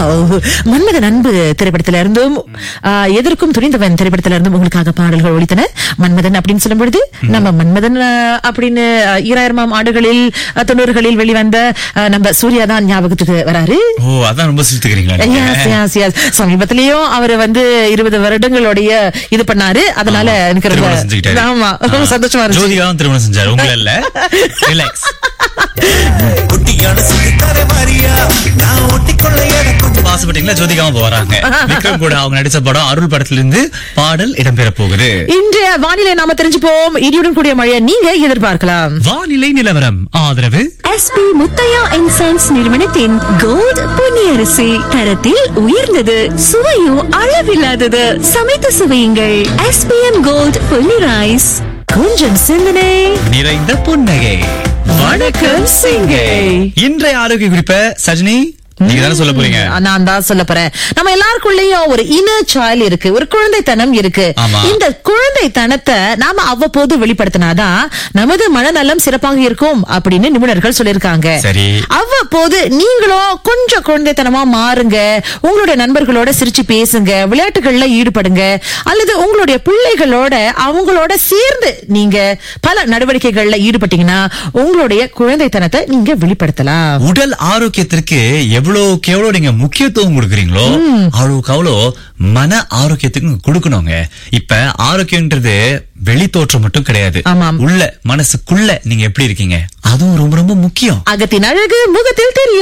மன்மதன் அன்பு திரைப்படத்தில இருந்தும் ஆ, எதற்கும் துணிந்தவன் திரைப்படத்தில இருந்தும் உங்களுக்காக பாடல்கள் ஒழித்தன மன்மதன் அப்படின்னு சொல்லும் பொழுது நம்ம மன்மதன் ஆ, அப்படின்னு ஆ, ஈராயிரமாம் ஆண்டுகளில் ஆ, தொண்ணூறுகளில் வெளிவந்த ஆ, நம்ம சூர்யா தான் ஞாபகத்துக்கு வராரு ஓ அதான் ரொம்ப சிரித்துக்கிறீங்களா நீங்க? Yes, yes, yes. சமீபத்திலயும் அவர் வந்து இருபது வருடங்களுடைய இது பண்ணாரு அதனால ஆமா. எனக்கு ரொம்ப திருமணம் செஞ்சுக்கிட்டாரு. ஆமா ரொம்ப ஆ. சந்தோஷமா இருந்துச்சு ஜோதிகாவும் திருமணம் செஞ்சாரு உங்களை இல்ல ரிலாக்ஸ் குட்டியான சிரித்தாரே மாரியா நான் ஒட்டிக்கொள்ள எனக்கும் பாசப்பட்டீங்களா ஜோதிகாவும் இப்ப வராங்க விக்ரம் கூட அவங்க நடிச்ச படம் அருள் படத்துல இருந்து பாடல் இடம்பெற போகுது இன்றைய வானிலை நாம தெரிஞ்சுப்போம் இடியுடன் கூடிய மழையை நீங்க எதிர்பார்க்கலாம் வானிலை நிலவரம் ஆதரவு எஸ்பி முத்தையா அண்ட் சன்ஸ் நிறுவனத்தின் கோல்ட் பொன்னியரிசி தரத்தில் உயர்ந்தது சுவையும் அளவில்லாதது சமைத்து சுவையுங்கள் எஸ்பிஎம் கோல்ட் பொன்னி ரைஸ் கொஞ்சம் சிந்தனை நிறைந்த புன்னகை வணக்கம் சிங்கை இன்றைய ஆரோக்கிய குறிப்ப சஜினி நீங்க தானே சொல்ல போறீங்க நான் தான் சொல்ல போறேன் நம்ம எல்லாருக்குள்ளயும் ஒரு இன்னர் சாயல் இருக்கு ஒரு குழந்தைத்தனம் இருக்கு ஆமா. இந்த குழந்தைத்தனத்தை நாம அவ்வப்போது வெளிப்படுத்தினாதான் நமது மனநலம் சிறப்பாக இருக்கும் அப்படின்னு நிபுணர்கள் சொல்லியிருக்காங்க சரி. அவ்வப்போது நீங்களும் கொஞ்சம் குழந்தைத்தனமா மாறுங்க உங்களுடைய நண்பர்களோட சிரிச்சு பேசுங்க விளையாட்டுகள்ல ஈடுபடுங்க அல்லது உங்களுடைய பிள்ளைகளோட அவங்களோட சேர்ந்து நீங்க பல நடவடிக்கைகள்ல ஈடுபட்டீங்கன்னா உங்களுடைய குழந்தைத்தனத்தை நீங்க வெளிப்படுத்தலாம் உடல் ஆரோக்கியத்திற்கு எவ்வளவுக்கு எவ்வளவு நீங்க முக்கியத்துவம் கொடுக்குறீங்களோ அவ்வளவுக்கு அவ்வளோ மன ஆரோக்கியத்துக்கு கொடுக்கணுங்க இப்ப ஆரோக்கியம்ன்றது வெளி தோற்றம் மட்டும் கிடையாது ஆமாம். உள்ள மனசுக்குள்ள நீங்க எப்படி இருக்கீங்க அதுவும் ரொம்ப ரொம்ப முக்கியம் அகத்தின் அழகு முகத்தில் தெரியும்